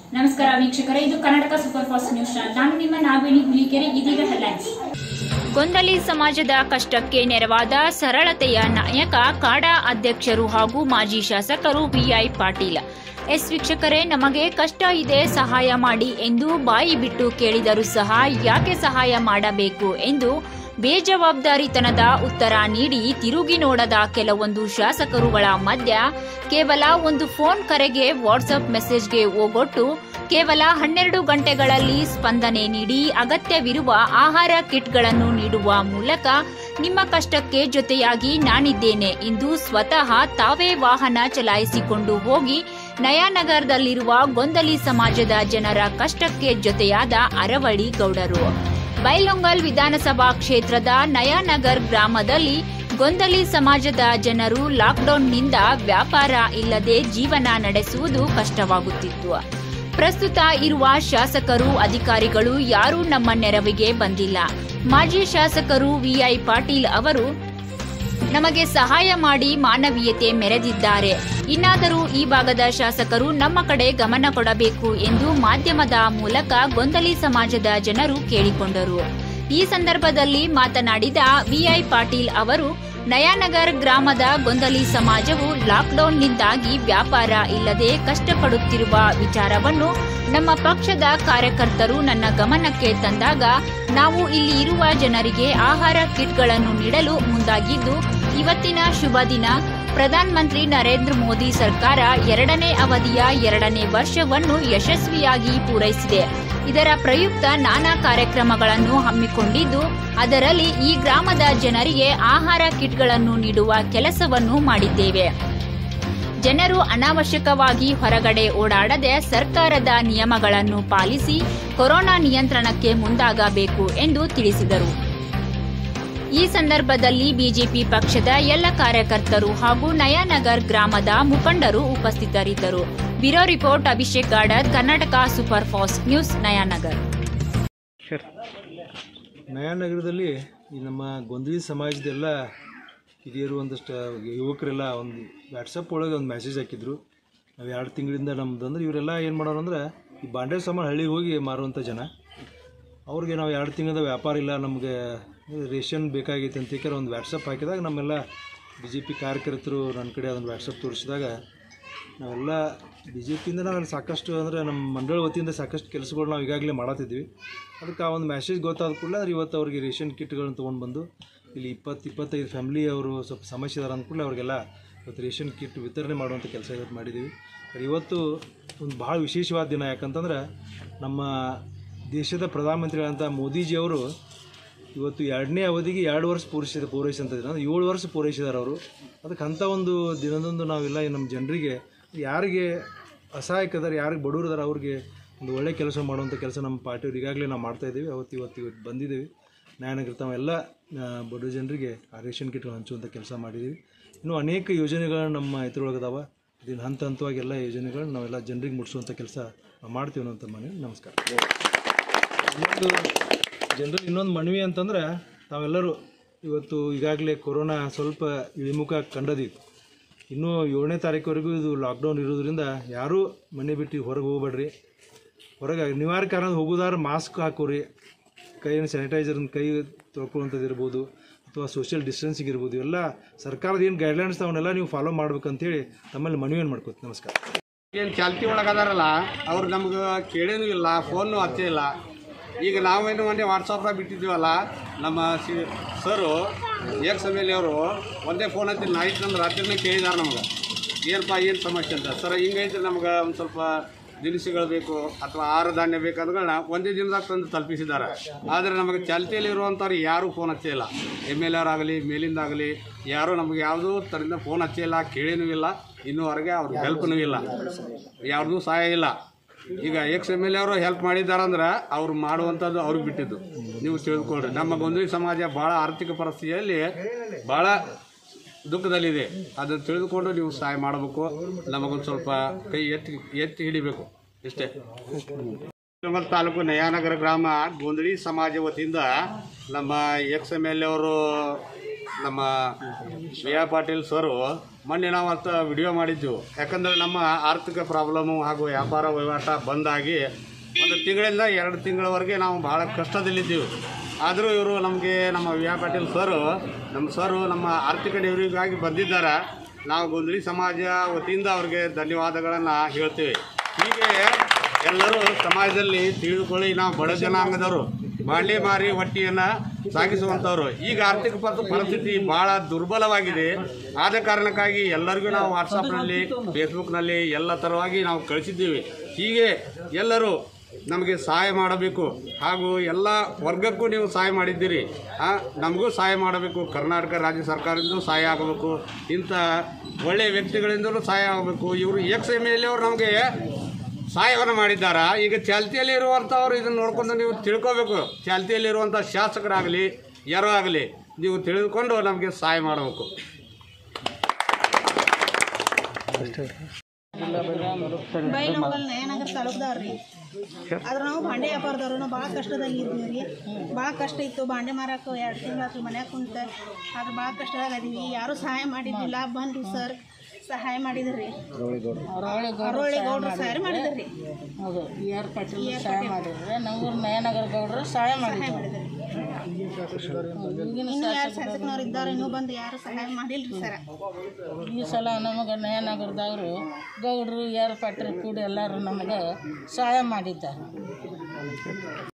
ನಮಸ್ಕಾರ ವೀಕ್ಷಕರೇ ಇದು Karnataka super fast news channel ನಾನು ನಿಮ್ಮ ನಾಗವೇಣಿ ಹುಲಿಕೆರೆ ಇದೀಗ ಹೆಡ್ಲೈನ್ಸ್ ಗೊಂದಲಿ ಸಮಾಜದ ಕಷ್ಟಕ್ಕೆ ನೆರವಾದ ಸರಳತೆಯ ನಾಯಕ ಕಾಡಾ ಅಧ್ಯಕ್ಷರು ಹಾಗೂ ಮಾಜಿ ಶಾಸಕರು ವಿಐ ಪಾಟೀಲ್ ಎಸ್ ವೀಕ್ಷಕರೇ ನಮಗೆ ಕಷ್ಟ ಇದೆ ಸಹಾಯ ಮಾಡಿ ಎಂದು ಬಾಯಿ ಬಿಟ್ಟು ಕೇಳಿದರೂ ಸಹ ಯಾಕೆ ಸಹಾಯ ಮಾಡಬೇಕು ಎಂದು ಬೇಜವಾಬ್ದಾರಿತನದ ಉತ್ತರ ನೀಡಿ ತಿರುಗಿ ನೋಡದ ಕೆಲವೊಂದು ಶಾಸಕರುಗಳ ಮಧ್ಯ ಕೇವಲ ಒಂದು ಫೋನ್ ಕರೆಗೆ ವಾಟ್ಸ್ಆಪ್ ಮೆಸೇಜ್ಗೆ ಓಗೊಟ್ಟು ಕೇವಲ ಹನ್ನೆರಡು ಗಂಟೆಗಳಲ್ಲಿ ಸ್ಪಂದನೆ ನೀಡಿ ಅಗತ್ಯವಿರುವ ಆಹಾರ ಕಿಟ್ಗಳನ್ನು ನೀಡುವ ಮೂಲಕ ನಿಮ್ಮ ಕಷ್ಟಕ್ಕೆ ಜೊತೆಯಾಗಿ ನಾನಿದ್ದೇನೆ ಎಂದು ಸ್ವತಃ ತಾವೇ ವಾಹನ ಚಲಾಯಿಸಿಕೊಂಡು ಹೋಗಿ ನಯಾನಗರದಲ್ಲಿರುವ ಗೊಂದಲಿ ಸಮಾಜದ ಜನರ ಕಷ್ಟಕ್ಕೆ ಜೊತೆಯಾದ ಅರವಳಿ ಗೌಡರು ಬೈಲೊಂಗಲ್ ವಿಧಾನಸಭಾ ಕ್ಷೇತ್ರದ ನಯಾನಗರ್ ಗ್ರಾಮದಲ್ಲಿ ಗೊಂದಲಿ ಸಮಾಜದ ಜನರು ಲಾಕ್ಡೌನ್ನಿಂದ ವ್ಯಾಪಾರ ಇಲ್ಲದೆ ಜೀವನ ನಡೆಸುವುದು ಕಷ್ಟವಾಗುತ್ತಿತ್ತು ಪ್ರಸ್ತುತ ಇರುವ ಶಾಸಕರು ಅಧಿಕಾರಿಗಳು ಯಾರೂ ನಮ್ಮ ನೆರವಿಗೆ ಬಂದಿಲ್ಲ ಮಾಜಿ ಶಾಸಕರು ವಿಐ ಪಾಟೀಲ್ ಅವರು ನಮಗೆ ಸಹಾಯ ಮಾಡಿ ಮಾನವೀಯತೆ ಮೆರೆದಿದ್ದಾರೆ ಇನ್ನಾದರೂ ಈ ಭಾಗದ ಶಾಸಕರು ನಮ್ಮ ಕಡೆ ಗಮನ ಕೊಡಬೇಕು ಎಂದು ಮಾಧ್ಯಮದ ಮೂಲಕ ಗೊಂದಲಿ ಸಮಾಜದ ಜನರು ಕೇಳಿಕೊಂಡರು ಈ ಸಂದರ್ಭದಲ್ಲಿ ಮಾತನಾಡಿದ ವಿಐ ಪಾಟೀಲ್ ಅವರು ನಯಾನಗರ್ ಗ್ರಾಮದ ಗೊಂದಲಿ ಸಮಾಜವು ಲಾಕ್ಡೌನ್ನಿಂದಾಗಿ ವ್ಯಾಪಾರ ಇಲ್ಲದೆ ಕಷ್ಟಪಡುತ್ತಿರುವ ವಿಚಾರವನ್ನು ನಮ್ಮ ಪಕ್ಷದ ಕಾರ್ಯಕರ್ತರು ನನ್ನ ಗಮನಕ್ಕೆ ತಂದಾಗ ನಾವು ಇಲ್ಲಿ ಇರುವ ಜನರಿಗೆ ಆಹಾರ ಕಿಟ್ಗಳನ್ನು ನೀಡಲು ಮುಂದಾಗಿದ್ದು ಇವತ್ತಿನ ಶುಭ ದಿನ ಪ್ರಧಾನಮಂತ್ರಿ ನರೇಂದ್ರ ಮೋದಿ ಸರ್ಕಾರ ಎರಡನೇ ಅವಧಿಯ ಎರಡನೇ ವರ್ಷವನ್ನು ಯಶಸ್ವಿಯಾಗಿ ಪೂರೈಸಿದೆ ಇದರ ಪ್ರಯುಕ್ತ ನಾನಾ ಕಾರ್ಯಕ್ರಮಗಳನ್ನು ಹಮ್ಮಿಕೊಂಡಿದ್ದು ಅದರಲ್ಲಿ ಈ ಗ್ರಾಮದ ಜನರಿಗೆ ಆಹಾರ ಕಿಟ್ಗಳನ್ನು ನೀಡುವ ಕೆಲಸವನ್ನು ಮಾಡಿದ್ದೇವೆ ಜನರು ಅನಾವಶ್ಯಕವಾಗಿ ಹೊರಗಡೆ ಓಡಾಡದೆ ಸರ್ಕಾರದ ನಿಯಮಗಳನ್ನು ಪಾಲಿಸಿ ಕೊರೋನಾ ನಿಯಂತ್ರಣಕ್ಕೆ ಮುಂದಾಗಬೇಕು ಎಂದು ತಿಳಿಸಿದರು ಈ ಸಂದರ್ಭದಲ್ಲಿ ಬಿಜೆಪಿ ಪಕ್ಷದ ಎಲ್ಲ ಕಾರ್ಯಕರ್ತರು ಹಾಗೂ ನಯಾನಗರ್ ಗ್ರಾಮದ ಮುಖಂಡರು ಉಪಸ್ಥಿತರಿದ್ದರು bureau report Abhishek Gadar Karnataka super fast news Nayanagar ನಯಾನಗರದಲ್ಲಿ ಈ ನಮ್ಮ ಗೊಂದಲಿ ಸಮಾಜದೆಲ್ಲ ಹಿರಿಯರು ಒಂದಷ್ಟು ಯುವಕರೆಲ್ಲ ಒಂದು ವಾಟ್ಸಪ್ ಒಳಗೆ ಒಂದು ಮೆಸೇಜ್ ಹಾಕಿದ್ರು ನಾವು ಎರಡು ತಿಂಗಳಿಂದ ನಮ್ದು ಅಂದ್ರೆ ಇವರೆಲ್ಲ ಏನು ಮಾಡೋರು ಅಂದ್ರೆ ಈ ಬಾಂಡೆ ಸಾಮಾನು ಹಳ್ಳಿಗೆ ಹೋಗಿ ಮಾರುವಂಥ ಜನ ಅವ್ರಿಗೆ ನಾವು ಎರಡು ತಿಂಗಳದ ವ್ಯಾಪಾರ ಇಲ್ಲ ನಮಗೆ ರೇಷನ್ ಬೇಕಾಗೈತೆ ಅಂತ ಏಕೆಂದ್ರೆ ಒಂದು ವಾಟ್ಸಪ್ ಹಾಕಿದಾಗ ನಮ್ಮೆಲ್ಲ ಬಿ ಜೆ ಪಿ ಕಾರ್ಯಕರ್ತರು ನನ್ನ ಕಡೆ ಅದೊಂದು ವಾಟ್ಸಪ್ ತೋರಿಸಿದಾಗ ನಾವೆಲ್ಲ ಬಿ ಜೆ ಪಿಯಿಂದ ನಾವು ಸಾಕಷ್ಟು ಅಂದರೆ ನಮ್ಮ ಮಂಡಳ ವತಿಯಿಂದ ಸಾಕಷ್ಟು ಕೆಲಸಗಳು ನಾವು ಈಗಾಗಲೇ ಮಾಡತ್ತಿದ್ವಿ ಅದಕ್ಕೆ ಆ ಒಂದು ಮೆಸೇಜ್ ಗೊತ್ತಾದ ಕೂಡಲೇ ಅಂದ್ರೆ ಇವತ್ತು ಅವ್ರಿಗೆ ರೇಷನ್ ಕಿಟ್ಗಳನ್ನ ತೊಗೊಂಡು ಬಂದು ಇಲ್ಲಿ ಇಪ್ಪತ್ತು ಇಪ್ಪತ್ತೈದು ಫ್ಯಾಮಿಲಿ ಅವರು ಸ್ವಲ್ಪ ಸಮಸ್ಯೆ ಇದಾರೆ ಅಂದ್ಕೂಡಲೇ ಅವ್ರಿಗೆಲ್ಲ ಇವತ್ತು ರೇಷನ್ ಕಿಟ್ ವಿತರಣೆ ಮಾಡುವಂಥ ಕೆಲಸ ಇವತ್ತು ಮಾಡಿದ್ದೀವಿ ಆದರೆ ಇವತ್ತು ಒಂದು ಭಾಳ ವಿಶೇಷವಾದ ದಿನ ಯಾಕಂತಂದ್ರೆ ನಮ್ಮ ದೇಶದ ಪ್ರಧಾನಮಂತ್ರಿಗಳಂಥ ಮೋದಿಜಿಯವರು ಇವತ್ತು ಎರಡನೇ ಅವಧಿಗೆ ಎರಡು ವರ್ಷ ಪೂರೈಸಿದ ಪೂರೈಸಿದಂಥ ದಿನ ಅಂದ್ರೆ ಏಳು ವರ್ಷ ಪೂರೈಸಿದ್ದಾರೆ ಅವರು ಅದಕ್ಕೆ ಅಂಥ ಒಂದು ದಿನದಂದು ನಾವೆಲ್ಲ ಈ ನಮ್ಮ ಜನರಿಗೆ ಯಾರಿಗೆ ಅಸಹಾಯಕದಾರ ಯಾರಿಗೆ ಬಡವರು ಇದಾರೆ ಅವ್ರಿಗೆ ಒಂದು ಒಳ್ಳೆ ಕೆಲಸ ಮಾಡುವಂಥ ಕೆಲಸ ನಮ್ಮ ಪಾರ್ಟಿಯವ್ರು ಈಗಾಗಲೇ ನಾವು ಮಾಡ್ತಾಯಿದ್ದೀವಿ ಅವತ್ತು ಇವತ್ತು ಇವತ್ತು ಬಂದಿದ್ದೀವಿ ನ್ಯಾಯನಗರ ತಾವೆಲ್ಲ ಆ, ಬಡ ಜನರಿಗೆ ಆ ರೇಷನ್ ಕಿಟ್ಗಳು ಹಂಚುವಂಥ ಕೆಲಸ ಮಾಡಿದ್ದೀವಿ ಇನ್ನೂ ಅನೇಕ ಯೋಜನೆಗಳು ನಮ್ಮ ಇದ್ರೊಳಗದಾವ ಇದನ್ನು ಹಂತ ಹಂತವಾಗಿ ಎಲ್ಲ ಯೋಜನೆಗಳನ್ನ ನಾವೆಲ್ಲ ಜನರಿಗೆ ಮುಟ್ಟಿಸುವಂಥ ಕೆಲಸ ನಾವು ಮಾಡ್ತೀವಿ ಅನ್ನೋಂಥ ಮನೆ ನಮಸ್ಕಾರ ಇನ್ನೊಂದು ಜನರಲ್ಲಿ ಇನ್ನೊಂದು ಮನವಿ ಅಂತಂದ್ರೆ ತಾವೆಲ್ಲರೂ ಇವತ್ತು ಈಗಾಗಲೇ ಕೊರೋನಾ ಸ್ವಲ್ಪ ಇಳಿಮುಖ ಕಂಡದೀವಿ ಇನ್ನೂ ಏಳನೇ ತಾರೀಕುವರೆಗೂ ಇದು ಲಾಕ್ಡೌನ್ ಇರೋದ್ರಿಂದ ಯಾರೂ ಮನೆ ಬಿಟ್ಟು ಹೊರಗೆ ಹೋಗ್ಬೇಡ್ರಿ ಹೊರಗೆ ಅನಿವಾರ್ಯ ಕಾರಣ ಹೋಗೋದಾದ್ರೆ ಮಾಸ್ಕ್ ಹಾಕೋರಿ ಕೈಯನ್ನು ಸ್ಯಾನಿಟೈಸರ್ನ ಕೈ ತೊಳ್ಕೊಳ್ಳುವಂಥದ್ದು ಇರ್ಬೋದು ಅಥವಾ ಸೋಷಿಯಲ್ ಡಿಸ್ಟೆನ್ಸಿಂಗ್ ಇರ್ಬೋದು ಎಲ್ಲ ಸರ್ಕಾರದ ಏನು ಗೈಡ್ಲೈನ್ಸ್ ಅವನ್ನೆಲ್ಲ ನೀವು ಫಾಲೋ ಮಾಡ್ಬೇಕಂತೇಳಿ ತಮ್ಮಲ್ಲಿ ಮನವಿಯನ್ನು ಮಾಡ್ಕೋತೀನಿ ನಮಸ್ಕಾರ ಏನು ಚಾಲ್ತಿ ಒಳಗೆ ಅದಾರಲ್ಲ ಅವ್ರು ನಮ್ಗೆ ಕೇಳೇನೂ ಇಲ್ಲ ಫೋನು ಹಚ್ಚೇ ಇಲ್ಲ ಈಗ ನಾವೇನು ಒಂದೇ ವಾಟ್ಸಪ್ದಾಗ ಬಿಟ್ಟಿದ್ದೀವಲ್ಲ ನಮ್ಮ ಸಿ ಸರು ಎಕ್ಸ್ ಎಮ್ ಎಲ್ ಅವರು ಒಂದೇ ಫೋನ್ ಹಚ್ಚಿ ನೈಟ್ ನಮ್ಮ ರಾತ್ರಿನೇ ಕೇಳಿದಾರೆ ನಮ್ಗೆ ಏನಪ್ಪ ಏನು ಸಮಸ್ಯೆ ಅಂತ ಸರ್ ಹಿಂಗೈತೆ ನಮ್ಗೆ ಒಂದು ಸ್ವಲ್ಪ ದಿನಸಿಗಳು ಬೇಕು ಅಥವಾ ಆಹಾರ ಧಾನ್ಯ ಬೇಕಂದ್ಗಳನ್ನ ಒಂದೇ ದಿನದಾಗ ತಂದು ತಲುಪಿಸಿದ್ದಾರೆ ಆದರೆ ನಮಗೆ ಚಾಲ್ತಿಯಲ್ಲಿ ಇರುವಂಥವ್ರು ಯಾರೂ ಫೋನ್ ಹಚ್ಚೇ ಇಲ್ಲ ಎಮ್ ಎಲ್ ಅವರಾಗಲಿ ಮೇಲಿಂದಾಗಲಿ ಯಾರೂ ನಮಗೆ ಯಾವುದೂ ಥರದಿಂದ ಫೋನ್ ಹಚ್ಚೇ ಇಲ್ಲ ಕೇಳೇನೂ ಇಲ್ಲ ಇನ್ನೂವರೆಗೆ ಅವ್ರಿಗೆ ಹೆಲ್ಪ್ನೂ ಇಲ್ಲ ಯಾರ್ದೂ ಸಹಾಯ ಇಲ್ಲ ಈಗ ಎಕ್ಸ್ ಎಮ್ ಎಲ್ ಅವರು ಹೆಲ್ಪ್ ಮಾಡಿದಾರಂದ್ರೆ ಅವ್ರು ಮಾಡುವಂಥದ್ದು ಅವ್ರಿಗೆ ಬಿಟ್ಟಿದ್ದು ನೀವು ತಿಳಿದುಕೊಳ್ರಿ ನಮ್ಮ ಗೊಂದಲಿ ಸಮಾಜ ಭಾಳ ಆರ್ಥಿಕ ಪರಿಸ್ಥಿತಿಯಲ್ಲಿ ಭಾಳ ದುಃಖದಲ್ಲಿದೆ ಅದನ್ನು ತಿಳಿದುಕೊಂಡು ನೀವು ಸಹಾಯ ಮಾಡಬೇಕು ನಮಗೊಂದು ಸ್ವಲ್ಪ ಕೈ ಎತ್ತಿ ಎತ್ತಿ ಹಿಡಿಬೇಕು ಇಷ್ಟೇ ಶಿವಮೊಗ್ಗ ತಾಲೂಕು ನಯಾನಗರ ಗ್ರಾಮ ಗೊಂದಳಿ ಸಮಾಜ ವತಿಯಿಂದ ನಮ್ಮ ಎಕ್ಸ್ ಎಮ್ ಎಲ್ ಅವರು ನಮ್ಮ ವಿ ಆರ್ ಪಾಟೀಲ್ ಸರು ಮೊನ್ನೆ ನಾವು ಅಂತ ವಿಡಿಯೋ ಮಾಡಿದ್ದು ಯಾಕಂದರೆ ನಮ್ಮ ಆರ್ಥಿಕ ಪ್ರಾಬ್ಲಮ್ಮು ಹಾಗೂ ವ್ಯಾಪಾರ ವಹಿವಾಟ ಬಂದಾಗಿ ಒಂದು ತಿಂಗಳಿಂದ ಎರಡು ತಿಂಗಳವರೆಗೆ ನಾವು ಭಾಳ ಕಷ್ಟದಲ್ಲಿದ್ದೀವಿ ಆದರೂ ಇವರು ನಮಗೆ ನಮ್ಮ ವಿ ಆರ್ ಪಾಟೀಲ್ ಸರು ನಮ್ಮ ಸರು ನಮ್ಮ ಆರ್ಥಿಕ ನೆರವಿಗಾಗಿ ಬಂದಿದ್ದಾರೆ ನಾವು ಗೊಂದಲಿ ಸಮಾಜ ವತಿಯಿಂದ ಅವ್ರಿಗೆ ಧನ್ಯವಾದಗಳನ್ನು ಹೇಳ್ತೀವಿ ಹೀಗೆ ಎಲ್ಲರೂ ಸಮಾಜದಲ್ಲಿ ತಿಳಿದುಕೊಳ್ಳಿ ನಾವು ಬಡ ಜನಾಂಗದವರು ಬಾಂಡೆ ಮಾರಿ ಹೊಟ್ಟಿಯನ್ನು ಸಾಗಿಸುವಂಥವ್ರು ಈಗ ಆರ್ಥಿಕ ಪರಿ- ಪರಿಸ್ಥಿತಿ ಭಾಳ ದುರ್ಬಲವಾಗಿದೆ ಆದ ಕಾರಣಕ್ಕಾಗಿ ಎಲ್ಲರಿಗೂ ನಾವು ವಾಟ್ಸಪ್ನಲ್ಲಿ ಫೇಸ್ಬುಕ್ನಲ್ಲಿ ಎಲ್ಲ ಥರವಾಗಿ ನಾವು ಕಳಿಸಿದ್ದೀವಿ ಹೀಗೆ ಎಲ್ಲರೂ ನಮಗೆ ಸಹಾಯ ಮಾಡಬೇಕು ಹಾಗೂ ಎಲ್ಲ ವರ್ಗಕ್ಕೂ ನೀವು ಸಹಾಯ ಮಾಡಿದ್ದೀರಿ ಆ, ನಮಗೂ ಸಹಾಯ ಮಾಡಬೇಕು ಕರ್ನಾಟಕ ರಾಜ್ಯ ಸರ್ಕಾರದಿಂದಲೂ ಸಹಾಯ ಆಗಬೇಕು ಇಂಥ ಒಳ್ಳೆಯ ವ್ಯಕ್ತಿಗಳಿಂದಲೂ ಸಹಾಯ ಆಗಬೇಕು ಇವರು ಎಕ್ಸ್ ಎಮ್ ಎಲ್ ಅವರು ನಮಗೆ ಸಹಾಯವನ್ನು ಮಾಡಿದ್ದಾರ ಈಗ ಚಾಲ್ತಿಯಲ್ಲಿ ಇರುವಂಥವ್ರು ಇದನ್ನು ನೋಡ್ಕೊಂಡು ನೀವು ತಿಳ್ಕೋಬೇಕು ಚಾಲ್ತಿಯಲ್ಲಿರುವಂಥ ಶಾಸಕರಾಗಲಿ ಯಾರೋ ಆಗಲಿ ನೀವು ತಿಳಿದುಕೊಂಡು ನಮಗೆ ಸಹಾಯ ಮಾಡಬೇಕು ಬೈಲೊಂಗಲ್ ನಯನಗರ ತಾಲೂಕ್ದವ್ರು ರೀ ಆದ್ರೆ ನಾವು ಬಾಂಡೆ ವ್ಯಾಪಾರದವ್ರು ನಾವು ಭಾಳ ಕಷ್ಟದಲ್ಲಿ ಇದ್ವಿ ರೀ ಭಾಳ ಕಷ್ಟ ಇತ್ತು ಬಾಂಡೆ ಮಾರಕ್ಕೆ ಎರಡು ತಿಂಗಳಾತು ಮನ್ಯಾಗ ಕುಂತ ಆದ್ರೆ ಭಾಳ ಕಷ್ಟದಾಗ ಅದೀವಿ ಯಾರೂ ಸಹಾಯ ಮಾಡಿದ್ದಿಲ್ಲ ಬಂದು ಸರ್ ಸಹಾಯ ಮಾಡಿದ್ರಿ ಅರೋಳಿ ಗೌಡ್ರು ಸಹಾಯ ಮಾಡಿದ್ರಿ ಹೌದು ಬಿ ಆರ್ ಪಾಟೀಲ್ ಸಹಾಯ ಮಾಡಿದ್ರೆ ನಮ್ಮೂರು ನಯನಗರ ಗೌಡರು ಸಹಾಯ ಸಹಾಯ ಮಾಡಿದ್ರು ಮಾಡಿದ್ರಿ ಇನ್ನು ಯಾರು ಶಾಸಕನವ್ರು ಇದ್ದಾರೆ ಇನ್ನೂ ಬಂದು ಯಾರು ಸಹಾಯ ಮಾಡಿಲ್ರಿ ಸರ್ ಈ ಸಲ ನಮಗೆ ನಯನಗರದವರು ಗೌಡರು ಯಾರು ಪಾಟೀಲ್ ಕೂಡಿ ಎಲ್ಲರೂ ನಮಗೆ ಸಹಾಯ ಮಾಡಿದ್ದಾರೆ